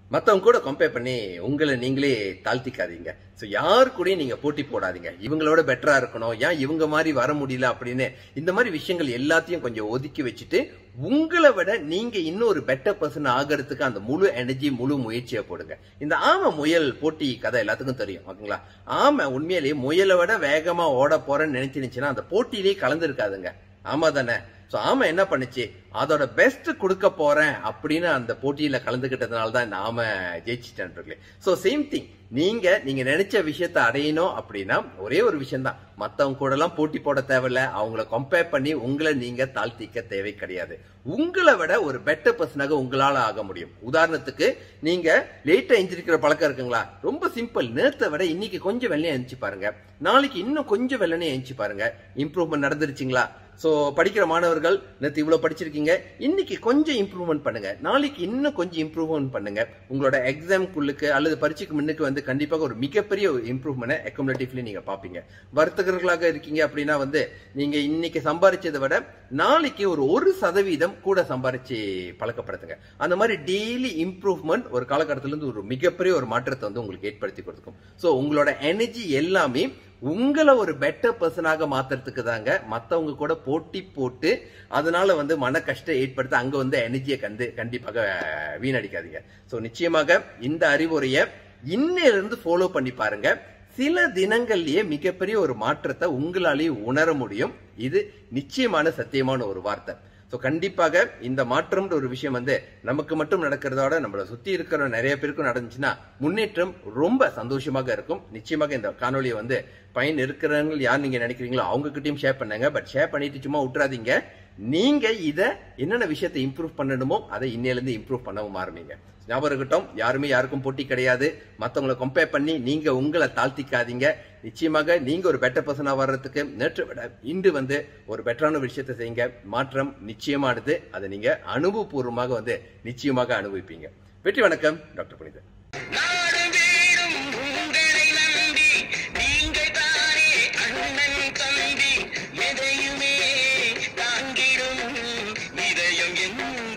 மத்தவங்க கூட கம்பேர் பண்ணி உங்களை நீங்களே தாழ்த்திக்காதீங்க ஸோ யாரு கூடயும் நீங்க போட்டி போடாதீங்க இவங்களோட பெட்டரா இருக்கணும் ஏன் இவங்க மாதிரி வர முடியல அப்படின்னு இந்த மாதிரி விஷயங்கள் எல்லாத்தையும் கொஞ்சம் ஒதுக்கி வச்சுட்டு உங்களை விட நீங்க இன்னும் ஒரு பெட்டர் பர்சன் ஆகிறதுக்கு அந்த முழு எனர்ஜி முழு முயற்சியை போடுங்க இந்த ஆமை முயல் போட்டி கதை எல்லாத்துக்கும் தெரியும் ஓகேங்களா ஆமை உண்மையிலேயே முயலை விட வேகமா ஓட போறேன்னு நினைச்சிருந்துச்சுன்னா அந்த போட்டியிலேயே கலந்துருக்காதுங்க ஆமா தானே சோ ஆமை என்ன பண்ணுச்சு அதோட பெஸ்ட் கொடுக்க போறேன் அப்படின்னு அந்த போட்டியில கலந்துகிட்டதுனால தான் இந்த ஆமை ஜெயிச்சிட்டேன் சோ சேம் திங் நீங்க நீங்க நினைச்ச விஷயத்த அடையணும் அப்படின்னா ஒரே ஒரு விஷயம் தான் மத்தவங்க கூட எல்லாம் போட்டி போட தேவையில்ல அவங்கள கம்பேர் பண்ணி உங்களை நீங்க தாழ்த்திக்க தேவை கிடையாது உங்களை விட ஒரு பெட்டர் பர்சனாக உங்களால ஆக முடியும் உதாரணத்துக்கு நீங்க லேட்டா எஞ்சிருக்கிற பழக்கம் இருக்குங்களா ரொம்ப சிம்பிள் நேரத்தை விட இன்னைக்கு கொஞ்சம் வெள்ளையா எந்திச்சு பாருங்க நாளைக்கு இன்னும் கொஞ்சம் வெள்ளனே எந்திச்சு பாருங்க இம்ப்ரூவ்மெண்ட் நடந்துருச்சுங்களா சோ படிக்கிற மாணவர்கள் நேற்று இவ்வளவு படிச்சிருக்கீங்க இன்னைக்கு கொஞ்சம் இம்ப்ரூவ்மெண்ட் பண்ணுங்க நாளைக்கு இன்னும் கொஞ்சம் இம்ப்ரூவ்மெண்ட் பண்ணுங்க உங்களோட எக்ஸாம்குள்ளுக்கு அல்லது பரீட்சைக்கு முன்னுக்கு வந்து கண்டிப்பாக ஒரு மிகப்பெரிய ஒரு இம்ப்ரூவ்மெண்ட் அக்கோமடேட்டிவ்லி நீங்க பாப்பீங்க வர்த்தகர்களாக இருக்கீங்க அப்படின்னா வந்து நீங்க இன்னைக்கு சம்பாரிச்சதை விட நாளைக்கு ஒரு ஒரு சதவீதம் கூட சம்பாரிச்சு பழக்கப்படுத்துங்க அந்த மாதிரி டெய்லி இம்ப்ரூவ்மெண்ட் ஒரு காலகட்டத்தில இருந்து ஒரு மிகப்பெரிய ஒரு மாற்றத்தை வந்து உங்களுக்கு ஏற்படுத்தி கொடுக்கும் சோ உங்களோட எனர்ஜி எல்லாமே உங்களை ஒரு பெட்டர் பர்சனாக மாத்துறதுக்கு தாங்க மத்தவங்க கூட போட்டி போட்டு அதனால வந்து மன கஷ்டம் ஏற்படுத்த அங்க வந்து எனர்ஜியை கண்டு கண்டிப்பாக வீணடிக்காதீங்க சோ நிச்சயமாக இந்த அறிவுரையை இன்னையிலிருந்து ஃபாலோ பண்ணி பாருங்க சில தினங்கள்லயே மிகப்பெரிய ஒரு மாற்றத்தை உங்களாலேயே உணர முடியும் இது நிச்சயமான சத்தியமான ஒரு வார்த்தை ஸோ கண்டிப்பாக இந்த மாற்றம்ன்ற ஒரு விஷயம் வந்து நமக்கு மட்டும் நடக்கிறதோட நம்மளை சுத்தி இருக்கிற நிறைய பேருக்கும் நடந்துச்சுன்னா முன்னேற்றம் ரொம்ப சந்தோஷமாக இருக்கும் நிச்சயமாக இந்த காணொலியை வந்து பயன் இருக்கிறவங்க யார் நீங்க நினைக்கிறீங்களோ அவங்க கிட்டயும் ஷேர் பண்ணுங்க பட் ஷேர் பண்ணிட்டு சும்மா விட்டுறாதீங்க நீங்க இத என்னென்ன விஷயத்தை இம்ப்ரூவ் பண்ணணுமோ அதை இன்னையிலிருந்து இம்ப்ரூவ் பண்ணவும் ஆரம்பிங்க ஞாபகம் இருக்கட்டும் யாருமே யாருக்கும் போட்டி கிடையாது மத்தவங்களை கம்பேர் பண்ணி நீங்க உங்களை தாழ்த்திக்காதீங்க நிச்சயமாக நீங்க ஒரு பெட்டர் பர்சனா வர்றதுக்கு நேற்று விட இன்று வந்து ஒரு பெட்டரான விஷயத்தை செய்யுங்க மாற்றம் நிச்சயமானது அதை நீங்க அனுபவபூர்வமாக வந்து நிச்சயமாக அனுபவிப்பீங்க வெற்றி வணக்கம் டாக்டர் புனிதன் நாடு வீடும் உங்களை நம்பி நீங்கள் தானே அண்ணன் தம்பி எதையுமே தாங்கிடும் இதயம் என்ன